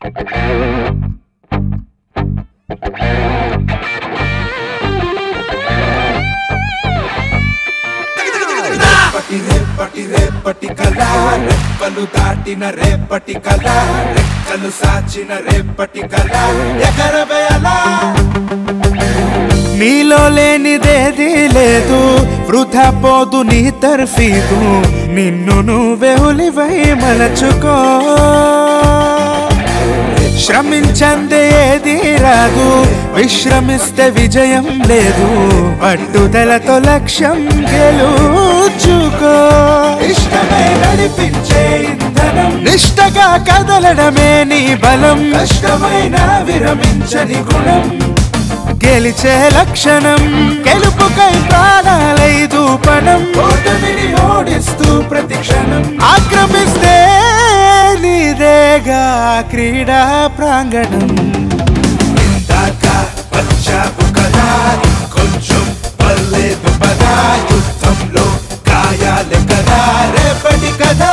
రేపటి రేపటి రేపటి కళ రెప్పలు దాటిన రేపటి కళ రెక్కలు సాచిన రేపటి కళ ఎగరవేయలా నీలో లేనిదేది లేదు వృధా పోదు నీ తర్ఫీదు నిన్ను నువ్వే ఉలివై మలచుకో శ్రమించందే ఏది రాదు విశ్రమిస్తే విజయం లేదు పట్టుదలతో లక్ష్యం గెలుచుకో ఇష్టమే నడిపించే ఇంధనం నిష్టగా కదలడమే నీ బలం కష్టమైన విరమించని గుణం గెలిచే లక్షణం గెలుపుకై ప్రాణాలైదు పణం ఓటమిని ఓడిస్తూ ప్రతి క్షణం ఆక్రమిస్తే నీదేగా క్రీడా ప్రాంగణం ఇందాక వచ్చావు కదా కొంచెం పర్లేదు పదా యుద్ధంలో గాయాలే కదా రేపటి కదా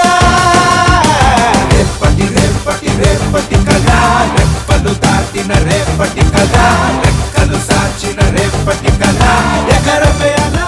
రేపటి రేపటి రేపటి కదా రెప్పలు దాటిన రేపటి కదా రెక్కలు సాచిన రేపటి కదా ఎగరవేయాలా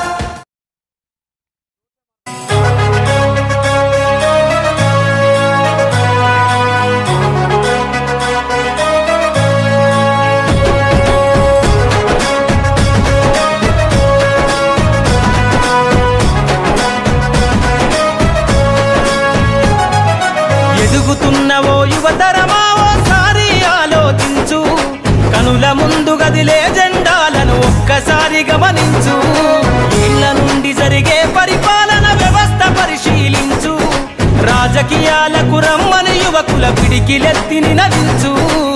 ఎదుగుతున్న ఓ యువతరమా ఓసారి ఆలోచించు కనుల ముందు గదిలే జెండాలను ఒక్కసారి గమనించు ఇళ్ల నుండి జరిగే పరిపాలన వ్యవస్థ పరిశీలించు రాజకీయాలకు రమ్మని యువకుల పిడికిలెత్తి నినదించు